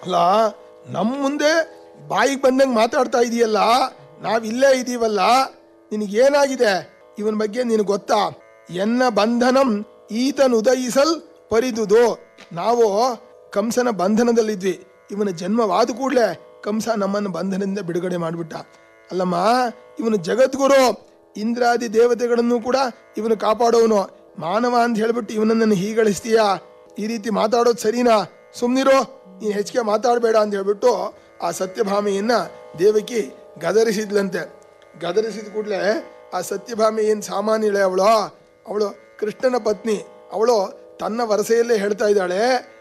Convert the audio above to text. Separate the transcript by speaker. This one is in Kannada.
Speaker 1: ಅಲ್ಲ ನಮ್ಮ ಮುಂದೆ ಬಾಯಿಗೆ ಬಂದಂಗೆ ಮಾತಾಡ್ತಾ ಇದೀಯಲ್ಲ ನಾವ್ ಇಲ್ಲೇ ಇದೀವಲ್ಲ ನಿನಗೇನಾಗಿದೆ ಇವನ್ ಬಗ್ಗೆ ನಿನಗೆ ಗೊತ್ತಾ ಎನ್ನ ಬಂಧನಂ ಈತನ್ ಉದಯಿಸಲ್ ಪರಿದುದು ನಾವು ಕಂಸನ ಬಂಧನದಲ್ಲಿದ್ವಿ ಇವನ ಜನ್ಮವಾದ ಕೂಡಲೇ ಕಂಸ ನಮ್ಮನ್ನು ಬಂಧನದಿಂದ ಬಿಡುಗಡೆ ಮಾಡಿಬಿಟ್ಟ ಅಲ್ಲಮ್ಮ ಇವನು ಜಗದ್ಗುರು ಇಂದ್ರಾದಿ ದೇವತೆಗಳನ್ನು ಕೂಡ ಇವನು ಕಾಪಾಡೋನು ಮಾನವ ಅಂತ ಹೇಳ್ಬಿಟ್ಟು ಇವನನ್ನು ಹೀಗಳಿಸ್ತೀಯಾ ಈ ರೀತಿ ಮಾತಾಡೋದು ಸರಿನಾ ಸುಮ್ನಿರೋ ನೀನು ಹೆಚ್ಚಿಗೆ ಮಾತಾಡಬೇಡ ಅಂತ ಹೇಳ್ಬಿಟ್ಟು ಆ ಸತ್ಯಭಾಮೆಯನ್ನ ದೇವಕಿ ಗದರಿಸಿದ್ಲಂತೆ ಗದರಿಸಿದ ಕೂಡಲೇ ಆ ಸತ್ಯಭಾಮೆ ಏನು ಸಾಮಾನ್ಯಳೆ ಅವಳು ಅವಳು ಕೃಷ್ಣನ ಪತ್ನಿ ಅವಳು ತನ್ನ ವರಸೆಯಲ್ಲೇ ಹೇಳ್ತಾ ಇದ್ದಾಳೆ